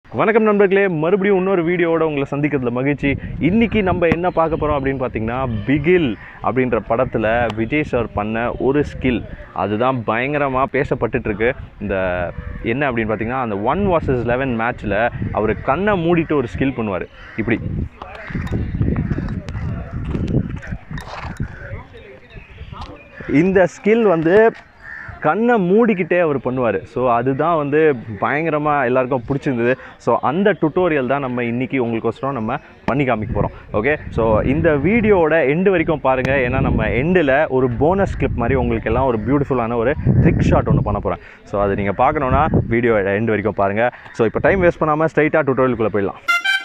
வணக்கம் நண்பர்களே மறுபடியும் இன்னொரு வீடியோவோட உங்களை சந்திக்கிறதுல மகிழ்ச்சி இன்னைக்கு நம்ம என்ன பார்க்க போகிறோம் அப்படின்னு பார்த்தீங்கன்னா பிகில் அப்படின்ற படத்தில் விஜய் சார் பண்ண ஒரு ஸ்கில் அதுதான் பயங்கரமாக பேசப்பட்டுட்டு இருக்கு இந்த என்ன அப்படின்னு பார்த்தீங்கன்னா அந்த ஒன் vs லெவன் மேட்ச்சில் அவர் கண்ணை மூடிட்டு ஒரு ஸ்கில் பண்ணுவார் இப்படி இந்த ஸ்கில் வந்து கண்ணை மூடிக்கிட்டே அவர் பண்ணுவார் ஸோ அதுதான் வந்து பயங்கரமாக எல்லாருக்கும் பிடிச்சிருந்தது ஸோ அந்த டுட்டோரியல் தான் நம்ம இன்றைக்கி உங்களுக்கோசரம் நம்ம பண்ணி காமிக்க போகிறோம் ஓகே ஸோ இந்த வீடியோவோட எண்டு வரைக்கும் பாருங்கள் ஏன்னா நம்ம எண்டில் ஒரு போனஸ் கிளிப் மாதிரி உங்களுக்கு எல்லாம் ஒரு பியூட்டிஃபுல்லான ஒரு ட்ரிக் ஷாட் ஒன்று பண்ண போகிறேன் ஸோ அது நீங்கள் பார்க்கணுன்னா வீடியோ எண்டு வரைக்கும் பாருங்கள் ஸோ இப்போ டைம் வேஸ்ட் பண்ணாமல் ஸ்ட்ரைட்டாக டுட்டோரியலுக்குள்ளே போயிடலாம்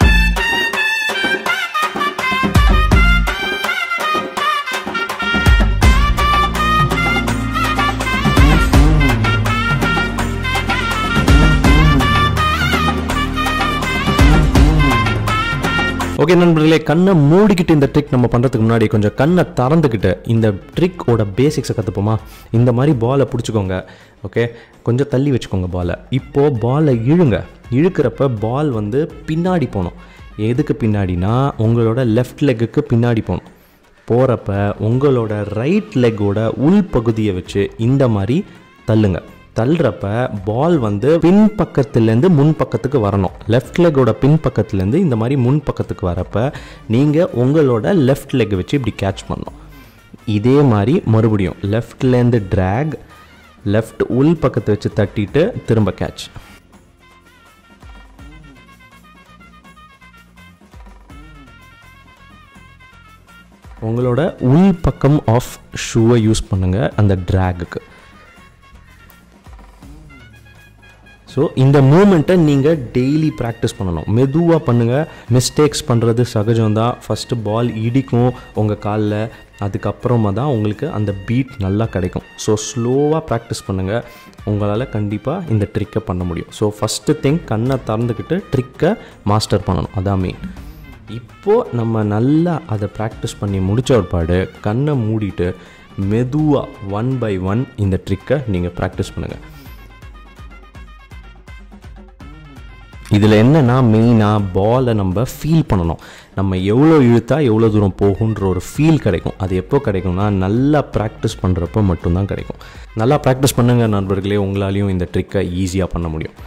ஓகே நண்பர்களே கண்ணை மூடிக்கிட்டு இந்த ட்ரிக் நம்ம பண்ணுறதுக்கு முன்னாடி கொஞ்சம் கண்ணை திறந்துக்கிட்டு இந்த ட்ரிக்கோட பேசிக்ஸை கற்றுப்போமா இந்த மாதிரி பாலை பிடிச்சிக்கோங்க ஓகே கொஞ்சம் தள்ளி வச்சுக்கோங்க பாலை இப்போது பாலை இழுங்க இழுக்கிறப்ப பால் வந்து பின்னாடி போகணும் எதுக்கு பின்னாடினா உங்களோட லெஃப்ட் லெக்குக்கு பின்னாடி போகணும் போகிறப்ப உங்களோட ரைட் லெக்கோட உள் பகுதியை வச்சு இந்த மாதிரி தள்ளுங்க தள்ளுறப்ப பால் வந்து பின் பக்கத்துலேருந்து முன் பக்கத்துக்கு வரணும் லெஃப்ட் லெக்கோட பின் பக்கத்துலேருந்து இந்த மாதிரி முன் பக்கத்துக்கு வரப்ப நீங்கள் உங்களோட லெஃப்ட் லெக் வச்சு இப்படி கேட்ச் பண்ணணும் இதே மாதிரி மறுபடியும் லெஃப்ட்லேருந்து ட்ராக் லெஃப்ட் உள் பக்கத்தை வச்சு தட்டிட்டு திரும்ப கேட்ச் உங்களோட உள் பக்கம் ஆஃப் ஷூவை யூஸ் பண்ணுங்கள் அந்த ட்ராகுக்கு ஸோ இந்த மூமெண்ட்டை நீங்கள் டெய்லி ப்ராக்டிஸ் பண்ணணும் மெதுவாக பண்ணுங்கள் மிஸ்டேக்ஸ் பண்ணுறது சகஜம்தான் ஃபஸ்ட்டு பால் இடிக்கும் உங்கள் காலில் அதுக்கப்புறமா தான் உங்களுக்கு அந்த பீட் நல்லா கிடைக்கும் ஸோ ஸ்லோவாக ப்ராக்டிஸ் பண்ணுங்கள் உங்களால் கண்டிப்பாக இந்த ட்ரிக்கை பண்ண முடியும் ஸோ ஃபஸ்ட்டு திங் கண்ணை திறந்துக்கிட்டு ட்ரிக்கை மாஸ்டர் பண்ணணும் அதான் மெயின் இப்போது நம்ம நல்லா அதை ப்ராக்டிஸ் பண்ணி முடிச்ச ஒருபாடு கண்ணை மூடிட்டு மெதுவாக ஒன் பை ஒன் இந்த ட்ரிக்கை நீங்கள் ப்ராக்டிஸ் பண்ணுங்கள் இதில் என்னென்னா மெயினாக பாலை நம்ம ஃபீல் பண்ணணும் நம்ம எவ்வளோ இழுத்தா எவ்வளோ தூரம் போகுன்ற ஒரு ஃபீல் கிடைக்கும் அது எப்போ கிடைக்கும்னா நல்லா ப்ராக்டிஸ் பண்ணுறப்போ மட்டும்தான் கிடைக்கும் நல்லா ப்ராக்டிஸ் பண்ணுங்கள் நண்பர்களே உங்களாலையும் இந்த ட்ரிக்கை ஈஸியாக பண்ண முடியும்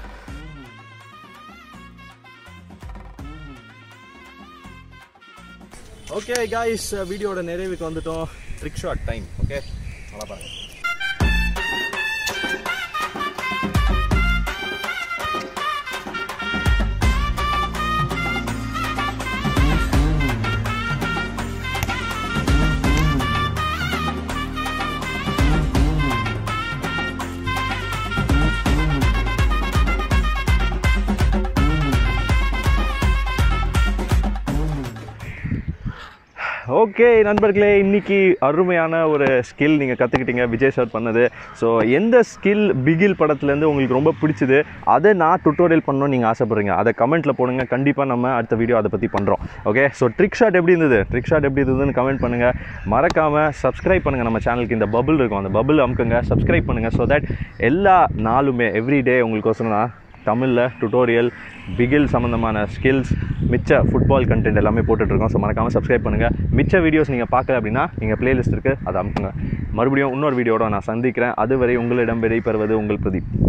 ஓகே காய்ஸ் வீடியோட நிறைவுக்கு வந்துட்டோம் ட்ரிக் ஷாட் டைம் ஓகே நல்லா பாருங்க ஓகே நண்பர்களே இன்னைக்கு அருமையான ஒரு ஸ்கில் நீங்கள் கற்றுக்கிட்டீங்க விஜய் சார் பண்ணது ஸோ எந்த ஸ்கில் பிகில் படத்துலேருந்து உங்களுக்கு ரொம்ப பிடிச்சது அதை நான் டுட்டோரியல் பண்ணணும்னு நீங்கள் ஆசைப்படுறீங்க அதை கமெண்ட்டில் போடுங்க கண்டிப்பாக நம்ம அடுத்த வீடியோ அதை பற்றி பண்ணுறோம் ஓகே ஸோ ட்ரிக் ஷாட் எப்படி இருந்தது ட்ரிக் ஷாட் எப்படி இருந்ததுன்னு கமெண்ட் பண்ணுங்கள் மறக்காமல் சப்ஸ்கிரைப் பண்ணுங்கள் நம்ம சேனலுக்கு இந்த பபுள் இருக்கும் அந்த பபுள் அமுக்குங்க சப்ஸ்கிரைப் பண்ணுங்கள் ஸோ தட் எல்லா நாளுமே எவ்ரி டே உங்களுக்கோசரம் நான் தமிழில் டுட்டோரியல் பிகில் சம்மந்தமான ஸ்கில்ஸ் மிச்ச ஃபுட்பால் கண்டென்ட் எல்லாமே போட்டுட்ருக்கோம் ஸோ மறக்காமல் சப்ஸ்கிரைப் பண்ணுங்கள் மிச்ச வீடியோஸ் நீங்கள் பார்க்கல அப்படின்னா நீங்கள் பிளேலிஸ்ட் இருக்குது அதை அமுக்குங்க மறுபடியும் இன்னொரு வீடியோட நான் சந்திக்கிறேன் அதுவரை உங்களிடம் விடைபெறுவது உங்கள் பிரதீப்